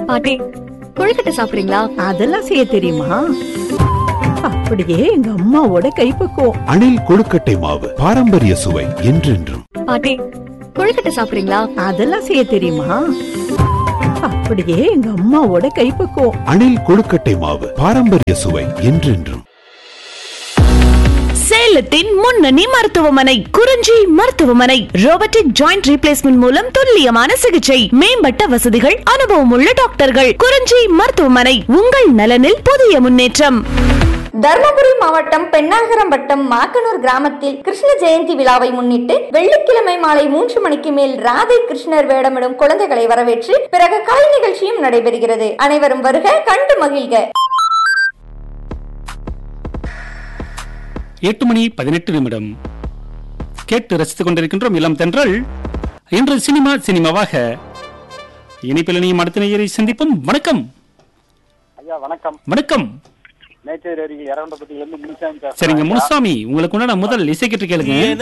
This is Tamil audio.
பாட்டி கொழுக்கட்டை சாப்பிடுறீங்களா அதெல்லாம் செய்ய தெரியுமா அப்படியே எங்க அம்மாவோட கைப்பக்குவம் அணில் கொழுக்கட்டை மாவு பாரம்பரிய சுவை என்றென்றும் பாட்டி கொழுக்கட்டை சாப்பிடுறீங்களா அதெல்லாம் செய்ய தெரியுமா அப்படியே எங்க அம்மாவோட கைப்பக்குவம் அணில் கொழுக்கட்டை மாவு பாரம்பரிய சுவை என்றென்றும் சேலத்தின் முன்னணி மருத்துவமனை குறிஞ்சி மருத்துவமனை ரோபோட்டிக் ஜாயிண்ட் ரீப்ளேஸ்மெண்ட் மூலம் துல்லியமான சிகிச்சை மேம்பட்ட வசதிகள் அனுபவமுள்ள டாக்டர்கள் குறிஞ்சி மருத்துவமனை உங்கள் நலனில் புதிய முன்னேற்றம் தர்மபுரி மாவட்டம் பெண்ணாகரம் வட்டம் மாக்கனூர் கிராமத்தில் கிருஷ்ண ஜெயந்தி விழாவை முன்னிட்டு வெள்ளிக்கிழமை மாலை மூன்று மணிக்கு மேல் ராதை கிருஷ்ணர் வேடமிடும் குழந்தைகளை வரவேற்று பிறகு கலை நிகழ்ச்சியும் நடைபெறுகிறது அனைவரும் வருக கண்டு மகிழ்க எட்டு மணி பதினெட்டு நிமிடம் கேட்டு ரசித்துக் கொண்டிருக்கின்றோம் இளம் தென்றல் இன்று சினிமா சினிமாவாக இணைப்பில் இணையும் அடுத்த நேயரை சந்திப்போம் வணக்கம் ஐயா வணக்கம் வணக்கம் மேச்சேரி அருகே இரண்டபத்தியிலிருந்து முனுசாமி பேசுறேன் சரிங்க ஐயா. முனுசாமி உங்களுக்கு உண்டான முதல் இசைக்கிட்டு கேளுங்க